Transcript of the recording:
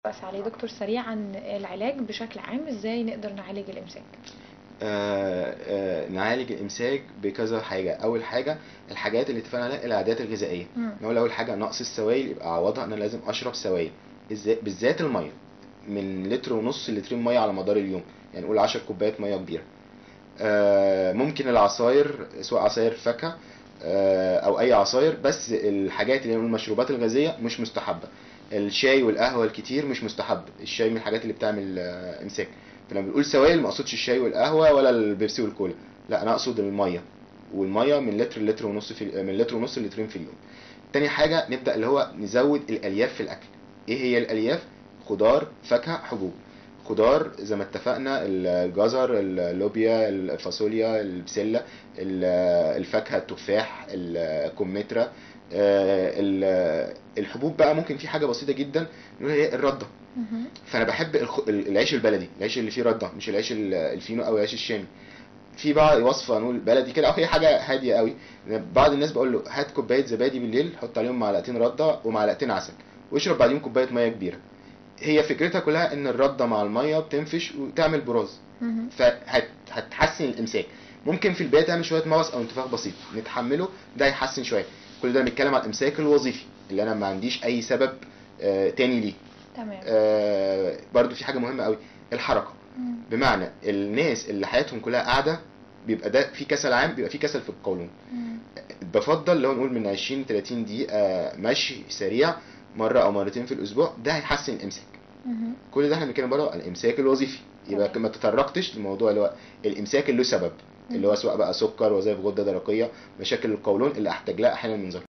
بس عليه دكتور سريعا العلاج بشكل عام ازاي نقدر نعالج الامساك آه آه نعالج الامساك بكذا حاجه اول حاجه الحاجات اللي اتفقنا عليها العادات الغذائيه مم. نقول اول حاجه نقص السوائل يبقى اعوضها ان انا لازم اشرب سوائل إزاي- بالذات الميه من لتر ونص لترين ميه على مدار اليوم يعني نقول 10 كوبايات ميه كبيره آه ممكن العصاير سواء عصاير فاكهه آه او اي عصاير بس الحاجات اللي هي المشروبات الغازيه مش مستحبه الشاي والقهوه الكتير مش مستحب الشاي من الحاجات اللي بتعمل آه، امساك فلما بنقول سوائل ما اقصدش الشاي والقهوه ولا البيبسي والكولا لا انا اقصد الميه والميه من لتر لتر ونص في من لتر ونص لترين في اليوم تاني حاجه نبدا اللي هو نزود الالياف في الاكل ايه هي الالياف خضار فاكهه حبوب خضار زي ما اتفقنا الجزر اللوبيا الفاصوليا البسله ال- الفاكهه التفاح الكمثرى آه، ال- الحبوب بقى ممكن في حاجه بسيطه جدا اللي هي الرده مهم. فانا بحب الخ- العيش البلدي العيش اللي فيه رده مش العيش ال- الفينو او العيش الشامي في بقى وصفه نقول بلدي كده او هي حاجه هاديه قوي بعض الناس بقول له هات كوبايه زبادي بالليل حط عليهم معلقتين رده ومعلقتين عسل واشرب بعدين كوبايه ميه كبيره هي فكرتها كلها ان الرده مع الميه بتنفش وتعمل براز مهم. فهتحسن الامساك ممكن في البدايه تعمل شويه مغص او انتفاخ بسيط نتحمله ده هيحسن شويه كل ده بنتكلم على الامساك الوظيفي اللي انا ما عنديش اي سبب آه، تاني ليه تمام آه، برضو في حاجه مهمه قوي الحركه مم. بمعنى الناس اللي حياتهم كلها قاعده بيبقى ده في كسل عام بيبقى في كسل في القولون مم. بفضل لو نقول من 20 30 دقيقه مشي سريع مره او مرتين في الاسبوع ده هيحسن الامساك مهم. كل ده احنا بنتكلم برضه على الامساك الوظيفي يبقى تمام. ما تطرقتش لموضوع اللي هو الامساك اللي له سبب اللي هو سواء بقى سكر وظائف غده درقيه مشاكل القولون اللي احتاج لها احيانا منظار